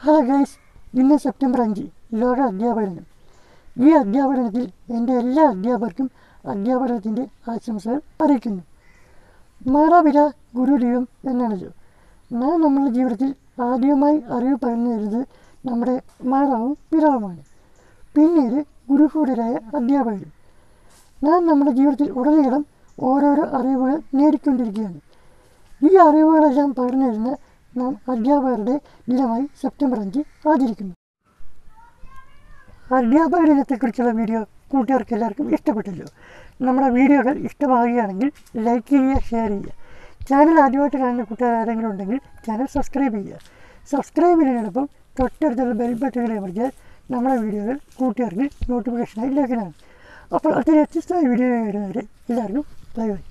hello guys ഇന്ന് September അഞ്ച് ലോക അധ്യാപക ദിനം ഈ അധ്യാപക ദിനത്തിൽ എൻ്റെ എല്ലാ അധ്യാപകർക്കും അധ്യാപനത്തിൻ്റെ ആശംസകൾ അറിയിക്കുന്നു മാതാപിത ഗുരു ദൈവം എന്നാണല്ലോ നാം നമ്മുടെ ജീവിതത്തിൽ ആദ്യമായി അറിവ് പകർന്നു തരുന്നത് നമ്മുടെ മാതാവും പിതാവുമാണ് പിന്നീട് ഗുരുഭൂതരായ അധ്യാപകരും നാം നമ്മുടെ ജീവിതത്തിൽ ഉടനീളം ഓരോരോ അറിവുകൾ നേടിക്കൊണ്ടിരിക്കുകയാണ് ഈ അറിവുകളെല്ലാം പകർന്നു തരുന്ന നാം അധ്യാപകരുടെ ദിനമായി സെപ്റ്റംബർ അഞ്ച് ആചരിക്കുന്നു അധ്യാപക ദിനത്തെക്കുറിച്ചുള്ള വീഡിയോ കൂട്ടുകാർക്ക് എല്ലാവർക്കും ഇഷ്ടപ്പെട്ടല്ലോ നമ്മുടെ വീഡിയോകൾ ഇഷ്ടമാവുകയാണെങ്കിൽ ലൈക്ക് ചെയ്യുക ഷെയർ ചെയ്യുക ചാനൽ ആദ്യമായിട്ട് കാണുന്ന കൂട്ടുകാർ ആരെങ്കിലും ഉണ്ടെങ്കിൽ ചാനൽ സബ്സ്ക്രൈബ് ചെയ്യുക സബ്സ്ക്രൈബ് ചെയ്യുന്നതിനൊപ്പം തൊട്ടടുത്തുള്ള ബെൽ ബട്ടണിൽ അമർത്തിയാൽ നമ്മുടെ വീഡിയോകൾ കൂട്ടുകാർക്ക് നോട്ടിഫിക്കേഷനായി ലഭിക്കുന്നതാണ് അപ്പോൾ അടുത്ത വ്യത്യസ്തമായ വീഡിയോ വരുന്നവരെ എല്ലാവർക്കും ബൈ ബൈ